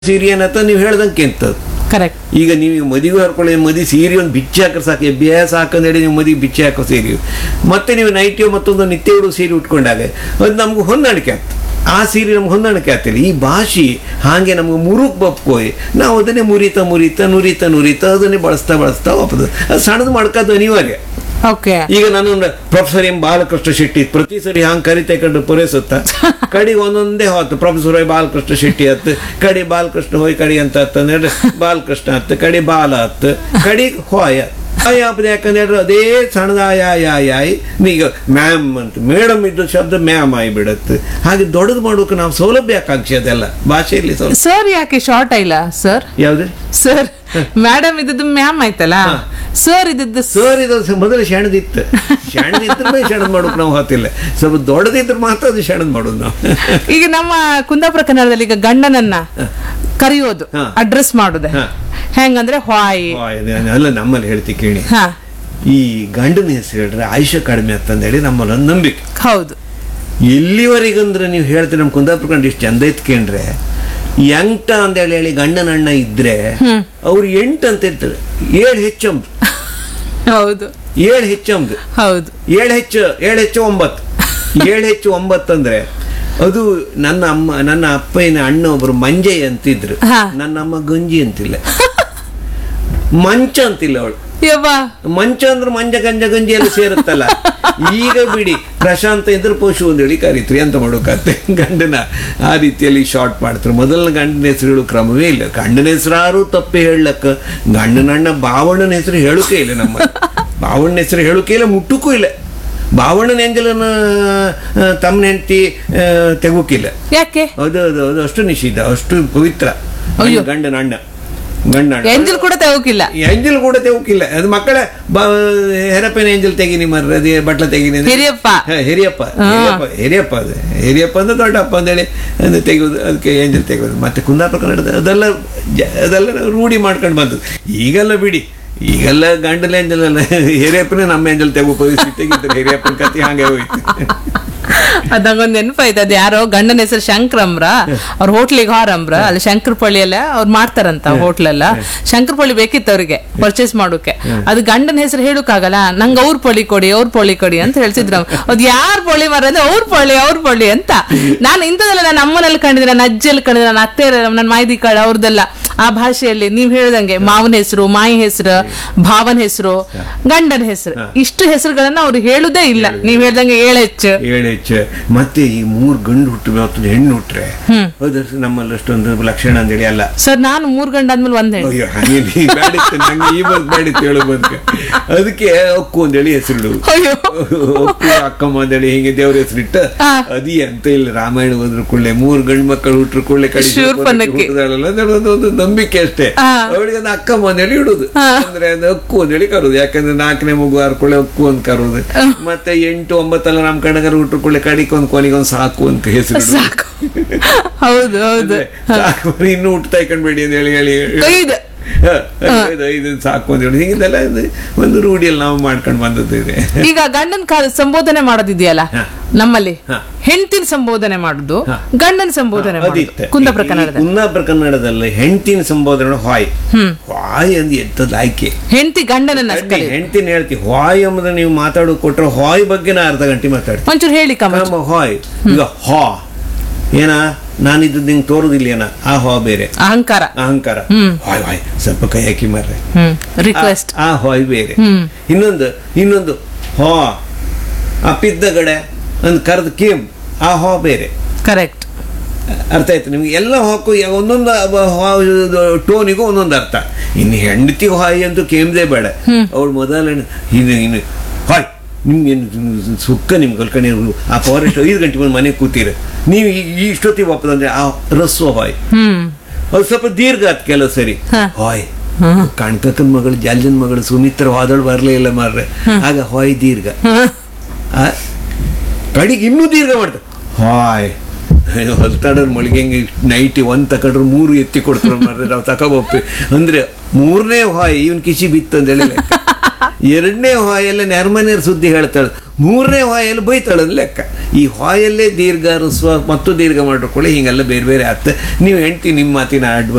ಸೀರೆ ಏನತ್ತ ನೀವು ಹೇಳ್ದಂಗೆ ಎಂತದ್ದು ಕರೆಕ್ಟ್ ಈಗ ನೀವು ಮದುವೆ ಹರ್ಕೊಳ್ಳಿ ಮದಿ ಸೀರೆ ಒಂದು ಬಿಚ್ಚಿ ಹಾಕಿ ಸಾಕು ಅಭ್ಯಾಸ ಹಾಕಂದೇಳಿ ನೀವು ಮದುವೆ ಬಿಚ್ಚಿ ಹಾಕೋ ಸೀರೆ ಮತ್ತೆ ನೀವು ನೈಟಿಯೋ ಮತ್ತೊಂದು ನಿತ್ಯ ಉಡುವ ಸೀರೆ ಉಟ್ಕೊಂಡಾಗ ಅದು ನಮ್ಗೆ ಹೊಂದಾಣಿಕೆ ಆಗ್ತದೆ ಆ ಸೀರೆ ನಮ್ಗೆ ಹೊಂದಾಣಿಕೆ ಆಗ್ತಿಲ್ಲ ಈ ಭಾಷೆ ಹಾಗೆ ನಮ್ಗೆ ಮುರುಕ್ ಬಪ್ಕೋಯ್ ನಾವು ಅದನ್ನೇ ಮುರಿತ ಮುರಿತ ನುರಿತ ನುರಿತ ಅದನ್ನೇ ಬಳಸ್ತಾ ಬಳಸ್ತಾ ಹೋಗ್ತದೆ ಅದು ಸಣ್ಣದು ಮಾಡ್ಕೋದು ಅನಿವಾರ್ಯ ಓಕೆ ಈಗ ನಾನು ಪ್ರೊಫೆಸರ್ ಎಂ ಬಾಲಕೃಷ್ಣ ಶೆಟ್ಟಿ ಪ್ರತಿ ಸರಿ ಹಂಗೆ ಕರಿತೆ ಕಂಡು ಪೂರೈಸುತ್ತ ಕಡೆಗೆ ಒಂದೊಂದೇ ಹೊತ್ತು ಪ್ರೊಫೆಸರ್ ಹೋಯ್ ಬಾಲಕೃಷ್ಣ ಶೆಟ್ಟಿ ಹತ್ತು ಕಡೆ ಬಾಲಕೃಷ್ಣ ಹೋಯ್ ಕಡಿ ಅಂತ ಹತ್ತಂದ್ರೆ ಬಾಲಕೃಷ್ಣ ಹತ್ತು ಕಡೆ ಬಾಲ ಹತ್ತು ಕಡೆಗೆ ಹೋಯ ಯಾಪದ ಯಾಕಂದ್ರೆ ಅದೇ ಸಣ್ಣದ ಆಯ್ ಆಯ್ ಆಯ್ ಈಗ ಮ್ಯಾಮ್ ಅಂತ ಮೇಡಮ್ ಇದ್ದ ಶಬ್ದ ಮ್ಯಾಮ್ ಆಗಿ ಬಿಡತ್ತೆ ಹಾಗೆ ದೊಡ್ಡದು ಮಾಡೋಕೆ ನಾವು ಸೌಲಭ್ಯ ಆಕಾಂಕ್ಷೆ ಅದೆಲ್ಲ ಭಾಷೆಯಲ್ಲಿ ಸೌಲಭ್ಯ ಸರ್ ಯಾಕೆ ಶಾರ್ಟ್ ಇಲ್ಲ ಸರ್ ಯಾವ್ದು ಸರ್ ಮೇಡಮ್ ಇದ್ದದ್ದು ಮ್ಯಾಮ್ ಆಯ್ತಲ್ಲ ಸರ್ ಇದ್ದದ್ದು ಸ- ಸರ್ ಇದು ಸ- ಮೊದಲು ಶಣದಿತ್ತು ಶಣದಿದ್ರೆ ಶಣದ್ ಮಾಡೋಕೆ ನಾವು ಹೊತ್ತಿಲ್ಲ ಸ್ವಲ್ಪ ದೊಡ್ಡದಿದ್ರೆ ಮಾತ್ರ ಅದು ಶಣದ್ ಮಾಡೋದು ನಾವು ಈಗ ನಮ್ಮ ಕುಂದಾಪುರ ಕನ್ನಡದಲ್ಲಿ ಈಗ ಗಂಡನನ್ನ ಕರೆಯೋದು ಹಾ. ಅಡ್ರೆಸ್ ಮಾಡುದೆ ಹಾ. ಹೆಂಗಂದ್ರೆ ಹಾಯ್ ಆ, ಇದು ಅಲ್ಲ ನಮ್ಮಲ್ಲಿ ಹೇಳ್ತಿ ಕೇಳಿ ಹಾ ಈ ಗಂಡನ ಹೆಸರು ಹೇಳ್ರೆ ಆಯುಷ್ಯ ಕಡಿಮೆ ಅಂತಂದೇಳಿ ನಮ್ಮಲ್ಲಿ ಒಂದು ನಂಬಿಕೆ ಹೌದು ಎಲ್ಲಿವರೆಗಂದ್ರೆ ನೀವು ಹೇಳ್ತೀರಿ ನಮ್ಮ ಕುಂದಾಪುರ ಕಂಡು ಇಷ್ಟು ಚಂದ ಇತ್ಕೊಂಡ್ರೆ ಎಂಟ ಅಂತೇಳಿ ಹೇಳಿ ಗಂಡನ ಅಣ್ಣ ಇದ್ರೆ ಅವ್ರು ಎಂಟು ಅಂತ ಇರ್ತಾರೆ ಏಳು ಹೆಚ್ಚಂಬ ಹೌದು ಏಳು ಹೆಚ್ಚಂಬ ಹೌದು ಏಳು ಹೆಚ್ಚು ಏಳು ಹೆಚ್ಚು ಒಂಬತ್ತು ಏಳು ಹೆಚ್ಚು ಒಂಬತ್ತು ಅಂದ್ರೆ ಅದು ನನ್ನ ಅಮ್ಮ ನನ್ನ ಅಪ್ಪಯ್ಯನ ಅಣ್ಣ ಒಬ್ರು ಮಂಜಯ್ಯ ಅಂತಿದ್ರು ಹಾ. ನನ್ನ ಅಮ್ಮ ಗಂಜಿ ಅಂತಿಲ್ಲ ಮಂಚ ಅಂತಿಲ್ಲ ಅವಳು ಯವ್ವ ಮಂಚ ಅಂದ್ರೆ ಮಂಜ ಗಂಜ ಗಂಜಿ ಎಲ್ಲ ಸೇರುತ್ತಲ್ಲ ಈಗ ಬಿಡಿ ಪ್ರಶಾಂತ ಇದ್ರೆ ಪಶು ಹೇಳಿ ಕರೀತ್ರಿ ಅಂತ ಮಾಡೋಕತ್ತೆ ಗಂಡನ ಆ ರೀತಿಯಲ್ಲಿ ಶಾರ್ಟ್ ಮಾಡ್ತಾರೆ ಮೊದಲ ಗಂಡನ ಹೆಸರು ಹೇಳೋ ಕ್ರಮವೇ ಇಲ್ಲ ಗಂಡನ ಹೆಸರಾರು ತಪ್ಪೆ ಹೇಳಕ್ಕ ಗಂಡನಣ್ಣ ಬಾವಣ್ಣನ ಹೆಸರು ಹೇಳೋಕೆ ಇಲ್ಲ ನಮ್ಮ ಬಾವಣ್ಣನ ಹೆಸರು ಹೇಳೋಕೆ ಇಲ್ಲ ಮುಟ್ಟಕ್ಕೂ ಇಲ್ಲ ಬಾವಣ್ಣನ ಎಂಜಲನ ತಮ್ಮನ ಹೆಂಡತಿ ತೆಗೋಕಿಲ್ಲ ಯಾಕೆ ಅದು ಅದು ಅದು ಅಷ್ಟು ನಿಷಿದ್ಧ ಅಷ್ಟು ಪವಿತ್ರ ಅಯ್ಯೋ. ಗಂಡನ ಅಣ್ಣ ಗಂಡ ಅಣ್ಣ ಎಂಜಲ್ ಕೂಡ ತೆಗೋಕಿಲ್ಲ ಎಂಜಲ್ ಕೂಡ ತೆಗೋಕಿಲ್ಲ ಅದು ಮಕ್ಕಳ ಬ- ಹೆರಪ್ಪನ ಎಂಜಲ್ ತೆಗಿನಿ ಮರ್ರ ಅದೇ ಬಟ್ಲ ತೆಗಿನಿ ಅಂದ್ರೆ- ಹಿರಿಯಪ್ಪ. ಹ, ಹಿರಿಯಪ್ಪ ಹಿರಿಯಪ್ಪ ಹಿರಿಯಪ್ಪ ಅದು ಹಿರಿಯಪ್ಪ ಅಂದ್ರೆ ದೊಡ್ಡಪ್ಪ ಅಂತೇಳಿ ಅದು ತೆಗೆಯೋದು ಅದಕ್ಕೆ ಎಂಜಲ್ ತೆಗೆಯೋದು ಮತ್ತೆ ಕುಂದಾಪುರ ಕನ್ನಡದ ಅದೆಲ್ಲ ಜ- ಅದೆಲ್ಲ ನಾವು ರೂಢಿ ಮಾಡ್ಕೊಂಡು ಬಂದದ್ದು ಈಗೆಲ್ಲ ಬಿಡಿ ಈಗೆಲ್ಲ ಗಂಡಲ ಎಂಜಲ್ ಅಲ್ಲ ಹಿರಿಯಪ್ಪನೇ ನಮ್ಮ ಎಂಜಲ್ ತೆಗೋ ಪರಿಸ್ಥಿತಿ ತೆಗಿತಾರೆ ಹಿರಿಯಪ್ಪನ ಕತೆ ಹಾಗೆ ಹೋಯ್ತು ಅದಂಗೊಂದು ನೆನಪಾಯ್ತು ಅದು ಯಾರೋ ಗಂಡನ ಹೆಸರು ಶಂಕರಮ್ರ ಅವ್ರ ಹೋಟ್ಲಿಗೆ ಹಾರಮ್ರ ಅಲ್ಲಿ ಶಂಕರಪಳ್ಳಿ ಎಲ್ಲ ಅವ್ರು ಮಾಡ್ತಾರಂತ ಹೋಟ್ಲೆಲ್ಲ ಶಂಕರಪಳ್ಳಿ ಬೇಕಿತ್ತು ಅವ್ರಿಗೆ ಪರ್ಚೇಸ್ ಮಾಡೋಕೆ ಅದು ಗಂಡನ ಹೆಸರು ಹೇಳೋಕ್ಕಾಗಲ್ಲ ನಂಗೆ ಅವ್ರ ಪೊಳಿ ಕೊಡಿ ಅವ್ರ ಪೊಳಿ ಕೊಡಿ ಅಂತ ಹೇಳ್ತಿದ್ರು ಅದು ಯಾರ್ ಪೊಳಿ ಮರ ಅಂದ್ರೆ ಅವ್ರ ಪೊಳಿ ಅವ್ರ ಪೊಳಿ ಅಂತ ನಾನು ಇಂಥದೆಲ್ಲ ನನ್ನ ಅಮ್ಮನಲ್ಲಿ ಕಂಡಿದ್ರೆ ನನ್ನ ಅಜ್ಜಿಯಲ್ಲಿ ಕಂಡಿದ್ರೆ ನನ್ನ ಅತ್ತೆ ನನ್ನ ಮಾಯ್ದಿ ಕಾಳ ಅವ್ರದ್ದೆಲ್ಲ ಆ ಭಾಷೆಯಲ್ಲಿ ನೀವ್ ಹೇಳ್ದಂಗೆ ಮಾವನ ಹೆಸರು ಮಾಯಿ ಹೆಸರು ಭಾವನ ಹೆಸರು ಗಂಡನ ಹೆಸರು ಇಷ್ಟು ಹೆಸರುಗಳನ್ನ ಅವ್ರು ಹೇಳುದೇ ಇಲ್ಲ ನೀವ್ ಹೇಳ್ದಂಗೆ ಏಳೆಚ್ಚು ಏಳು ಹೆಚ್ಚು ಮತ್ತೆ ಈ ಮೂರು ಗಂಡು ಹುಟ್ಟು ಮತ್ತೊಂದು ಹೆಣ್ಣು ಹುಟ್ರೆ ಅದು ನಮ್ಮಲ್ಲಿ ಅಷ್ಟೊಂದು ಲಕ್ಷಣ ಅಂತೇಳಿ ಅಲ್ಲ ಸರ್ ನಾನು ಮೂರ್ ಗಂಡ ಆದ್ಮೇಲೆ ಒಂದ್ ಹೆಣ್ಣು ಅಯ್ಯೋ ಹಾಗೆ ನೀ ಬ್ಯಾಡಿತ್ತು ನಂಗೆ ಈ ಬಂದು ಬ್ಯಾಡಿತ್ತು ಹೇಳೋ ಬಂದ್ಕೆ ಅದಕ್ಕೆ ಅಕ್ಕು ಅಂತೇಳಿ ಹೆಸರು ಅಯ್ಯೋ ಅಕ್ಕು ಅಕ್ಕಮ್ಮ ಅಂತೇಳಿ ಹಿಂಗೆ ದೇವ್ರ ಹೆಸರಿಟ್ಟ ಹಾ. ಅದಿ ಅಂತ ಇಲ್ಲ ರಾಮಾಯಣ ಹೋದ್ರ ಕೂಡಲೇ ಮೂರು ಗಂಡು ಮಕ್ಕಳು ಹುಟ್ರು ಕೂಡಲೇ ಕಡಿ ಶೂರ್ಪನಖಿ. ಹುಟ್ಟದಾಳಲ್ಲ ಅಂದ್ರೆ ಒಂದು ಒಂದು ನಂಬಿಕೆ ಅಷ್ಟೇ ಹಾ. ಅವಳಿಗೆ ಒಂದು ಅಕ್ಕಮ್ಮ ಅಂತೇಳಿ ಇಡುದು ಅಂದ್ರೆ ಅದು ಅಕ್ಕು ಅಂತೇಳಿ ಕರೋದು ಯಾಕಂದ್ರೆ ನಾಲ್ಕನೇ ಮಗು ಹರ್ಕೊಳ್ಳೆ ಅಕ್ಕು ಅಂತ ಕರೋದು ಮತ್ತೆ ಎಂಟು ಒಂಬತ್ತೆಲ್ಲ ನಮ್ಮ ಕಣಗರ ಹುಟ್ರು ಕೂಡಲೇ ಕಡಿಗೆ ಒಂದು ಕೊನೆಗೆ ಒಂದು ಸಾಕು ಅಂತ ಹೆಸರು ಇಡುದು. ಸಾಕು ಹೌದು ಹೌದು ಸಾಕು ಬರೀ ಇನ್ನೂ ಹುಟ್ಟು ತೈಕೊಂಡ್ಬೇಡಿ ಅಂತ ಹೇಳಿ ಹೇಳಿ ಐದು ಹ, ಐದು ಐದು ಸಾಕು ಅಂತ ಹೇಳಿ ಹೀಗಿದೆಲ್ಲ ಇದು ಒಂದು ರೂಢಿಯಲ್ಲಿ ನಾವು ಮಾಡ್ಕೊಂಡು ಬಂದದ್ದು ಇದೆ ಈಗ ಗಂಡನ್ ಕಾ- ಸಂಬೋಧನೆ ಮಾಡೋದಿದೆಯಲ್ಲ ಹಾ. ನಮ್ಮಲ್ಲಿ ಹಾ. ಹೆಂಡತಿನ ಸಂಬೋಧನೆ ಮಾಡುದು ಹಾ. ಗಂಡನ ಸಂಬೋಧನೆ ಮಾಡುದು ಅದಿತ್ತೆ. ಕುಂದಾಪುರ ಈ ಕನ್ನಡದಲ್ಲಿ ಕುಂದಾಪುರ ಕನ್ನಡದಲ್ಲಿ ಹೆಂಡತಿನ ಸಂಬೋಧನೆ ಹಾಯ್ ಹ್ಮ್ ಹಾಯ್ ಅಂದ್ ಎಂತದ್ದು ಆಯ್ಕೆ ಹೆಂಡತಿ ಗಂಡನನ್ನ ಕರಿ ಹೆಂಡತಿನ ಹೇಳ್ತಿ ಹಾಯ್ ಎಂಬುದನ್ನ ನೀವು ಮಾತಾಡೋ ಕೊಟ್ರೆ ಹಾಯ್ ಬಗ್ಗೆ ನಾ ಅರ್ಧ ಗಂಟೆ ಮಾತಾಡ್ತೀನಿ ಒಂಚೂರು ಹೇಳಿ ಕಮ ಕಮ್ಮ ಹಾಯ್ ಈಗ ಹಾ ಏನ ನಾನಿದ್ದು ನಿಂಗೆ ತೋರುದಿಲ್ಲ ಏನ ಆ ಹಾ ಬೇರೆ ಅಹಂಕಾರ ಅಹಂಕಾರ ಹಾಯ್ ಹಾಯ್ ಸ್ವಲ್ಪ ಕೈ ಹಾಕಿ ಮಾರ್ರೆ ಹ್ಮ್ ರಿಕ್ವೆಸ್ಟ್ ಆ ಹಾಯ್ ಬೇರೆ ಹ್ಮ್. ಇನ್ನೊಂದು ಇನ್ನೊಂದು ಹಾ ಆ ಪಿದ್ದಗಡೆ ಒಂದು ಕರೆದ ಕೇಮ್ ಆ ಹಾ ಬೇರೆ ಕರೆಕ್ಟ್ ಅರ್ಥ ಆಯ್ತು ನಿಮ್ಗೆ ಎಲ್ಲ ಹಾಕು ಯಾ- ಒಂದೊಂದು ಅವ- ಹಾ- ಇದು ಟೋನಿಗೂ ಒಂದೊಂದು ಅರ್ಥ ಇನ್ನು ಹೆಂಡತಿ ಹಾಯ್ ಅಂತೂ ಕೇಮ್ದೇ ಬೇಡ ಅವಳು ಮೊದಲ ಇನ್ನು ಇನ್ನು ಹಾಯ್ ನಿಮ್ಗೆ ಸುಕ್ಕ ನಿಮ್ಗೆ ಕಲ್ಕೊಂಡಿರು ಆ ಫಾರೆಸ್ಟ್ ಐದು ಗಂಟೆ ಬಂದು ಮನೆಗೆ ಕೂತೀರ ನೀವು ಈ ಈ ಇಷ್ಟೊತ್ತಿಗೆ ವಾಪದಂದ್ರೆ ಆ ರಸ್ವ ಹಾಯ್ ಹ್ಮ್ ಅದು ಸ್ವಲ್ಪ ದೀರ್ಘ ಆತ್ ಕೆಲವು ಸರಿ ಹಾ. ಹಾಯ್ ಕಣ್ಕಕ್ಕನ್ ಮಗಳು ಜಲ್ಜನ್ ಮಗಳು ಸುಮಿತ್ರ ವಾದಳು ಬರಲೇ ಇಲ್ಲ ಮಾರ್ರೆ ಆಗ ಹಾಯ್ ದೀರ್ಘ ಆ, ಕಡಿಗೆ ಇನ್ನೂ ದೀರ್ಘ ಮಾಡ್ತಾರೆ ಹಾಯ್ ಹೊಲ್ತಾಡೋರ್ ಮೊಳಗೆ ನೈಟಿ ಒಂದ್ ತಕೊಂಡ್ರು ಮೂರು ಎತ್ತಿ ಕೊಡ್ತಾರೆ ಮಾರ್ರೆ ನಾವು ತಕೋಬಪ್ಪಿ ಅಂದ್ರೆ ಮೂರನೇ ಹಾಯ್ ಇವನ್ ಕಿಸಿ ಬಿತ್ತು ಅಂತ ಹೇಳಿ ಲೆಕ್ಕ. ಎರಡನೇ ಹಾಯಲ್ಲಿ ನೆರ್ಮನೇರ್ ಸುದ್ದಿ ಹೇಳ್ತಾಳೆ ಮೂರನೇ ಹಾಯಲ್ಲಿ ಬೈತಾಳದ್ ಲೆಕ್ಕ ಈ ಹಾಯಲ್ಲೇ ದೀರ್ಘ ಹರಿಸುವ ಮತ್ತು ದೀರ್ಘ ಮಾಡ್ಕೊಳ್ಳಿ ಹಿಂಗೆಲ್ಲ ಬೇರೆ ಬೇರೆ ಆತ ನೀವು ಹೆಂಡ್ತಿ ನಿಮ್ಮ ಮಾತಿನ ಅಡ್ವ